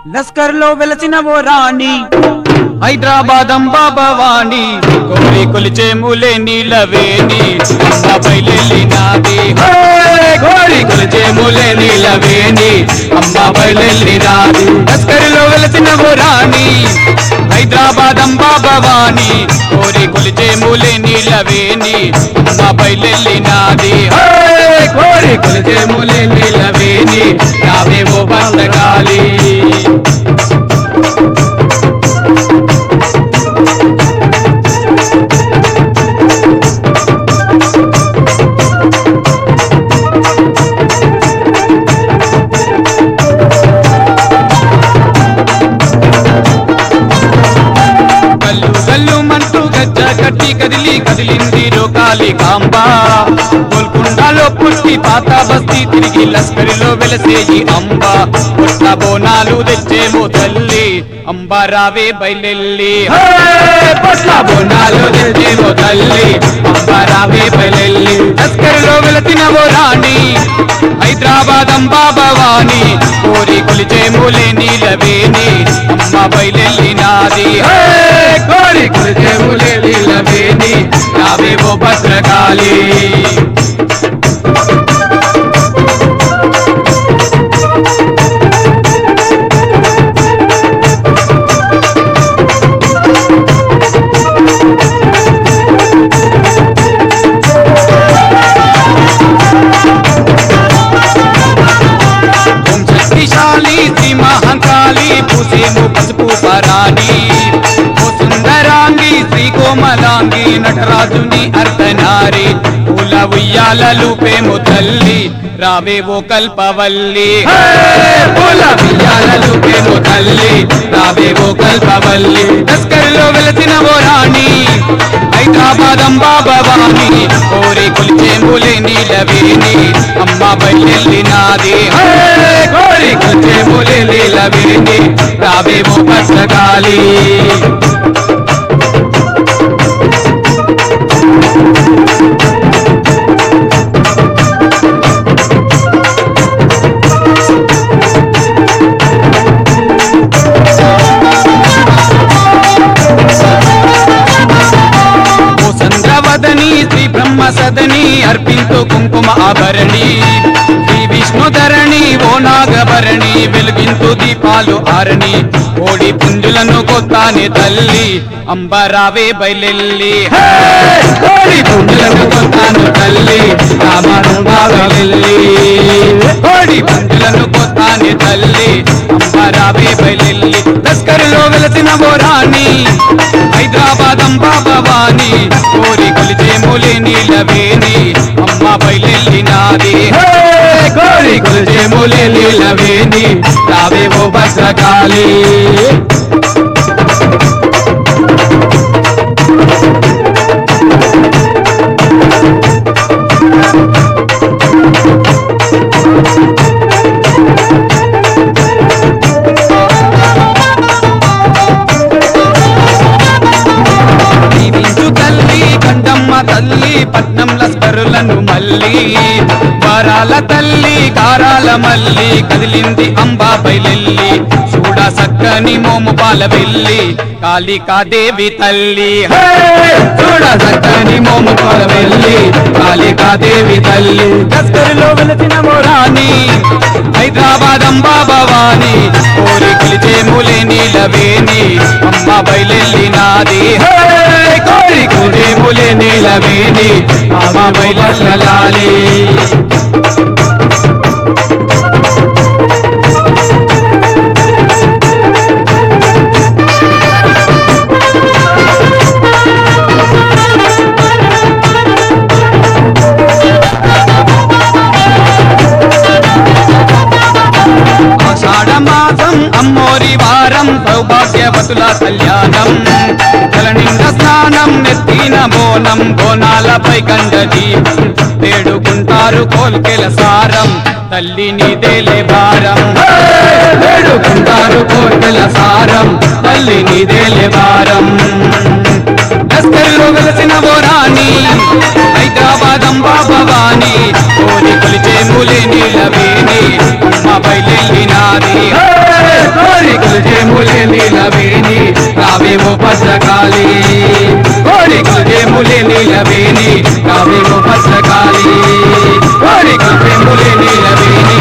లస్కర్ లో వెలసిన ఓ రాణి హైదరాబాద్ అంబా భవాని కోరి కొలిచే మూలే నీలవేణి అమ్మపై నాది కోరి కొలిచే మూలే నీలవేణి అమ్మపై నాది లస్కరిలో వెలసిన ఓ రాణి హైదరాబాద్ అంబా భవాని కోరి కొలిచే మూలే నీలవేణి అమ్మపై నాది కోరి కొలిచే మూలే నీలవేణి నావేవో బందగాలి గల్లు గల్లు మంటూ గజ్జ కట్టి కదిలి కదిలింది రోకాలి కాంబా గోల్కొండలో పుట్టి పాత బస్తీ తిరిగి లస్కరిలో వెలసేయి అంబ పుట్ట బోనాలు తెచ్చేమో తల్లి అంబ రావే బయలెల్లి పుట్ట బోనాలు తెచ్చేమో తల్లి అంబ రావే బయలెల్లి లస్కరిలో వెలసిన ఓ రాణి హైదరాబాద్ అంబా భవాని కోరి కొలిచే మూలే నీలవేణి అమ్మ బయలెల్లి నాది కోరి కొలిచే మూలే నీలవేణి నావేవో భద్రకాళి ఓం శక్తిశాలి శ్రీ మహంకాళి పూసేము పసుపు పరాణి ఓ సుందరాంగి శ్రీ కోమలాంగి నటరాజుని అర్ధనారి పూల ఉయ్యాలలు పేము తల్లి రావే ఓ కల్పవల్లి పూల ఉయ్యాలలు పేము తల్లి రావే ఓ కల్పవల్లి లస్కర్లో వెలసిన ఓ రాణి హైదరాబాద్ అంబా భవాని కోరి కొలిచే మూలే నీలవేణి అమ్మ బయలెల్లి నాది కోరి కొలిచే మూలే నీలవేణి రావేమో కష్టకాలి ఓ చంద్రవదని శ్రీ బ్రహ్మ సదని అర్పింతు కుంకుమ ఆభరణి శ్రీ విష్ణుధరణి ఓ నాగభరణి వెలుగింతు దీపాలు ఆరణి కోడి పుంజులను కొత్తాని తల్లి అంబరావే బయలెల్లి కోడి పుంజులను కొత్తాను తల్లి రామనుభావెల్లి కోడి పుంజులను కొత్తాని తల్లి అంబరావే బయలెల్లి లస్కరులో వెలసిన ఓ రాణి హైదరాబాద్ అంబా భవాని కోరి కొలిచే మూలి నీలవేణి అమ్మ బయలెల్లి నాది కోరి కొలిచే మూలి నీలవేణి రావేవో భద్రకాళి దీవించు తల్లి కండమ్మ తల్లి పట్నం లస్కరులను మల్లి వరాల తల్లి కారాల మల్లి కదిలింది అంబా బయలెల్లి చూడ సక్కని మోము పాల వెళ్ళి కాళికాదేవి తల్లి హే! చూడ సక్కని మోము పాల వెళ్ళి కాళికాదేవి తల్లి లస్కరులో వెలసిన మోరాని హైదరాబాద్ అంబా భవాని కోరి కొలిచే మూలే నీలవేణి అమ్మ బయలెల్లి నాది హే! కోరి కొలిచే మూలే నీలవేణి అమ్మ బయలెల్లాలి ఆషాఢ మాసం అమ్మోరి వారం సౌభాగ్యవతుల కళ్యాణం కలనింద స్నానం నెత్తిన బోనం బోనాలపై గండ దీపం వేడుకుంటారు కోల్కెల సారం తల్లి నీదేలే భారం వేడుకుంటారు కోల్కెల సారం తల్లి నీదేలే భారం లస్కర్లో వెలసిన ఓ రాణి హైదరాబాద్ అంబా భవాని కోరి కొలిచే మూలే నీలవేణి అమ్మ బయలెల్లి నాది కోరి కవ్వెములే నీలవేణి కావేమో భద్రకాళి ఓరి కవ్వెములే నీలవేణి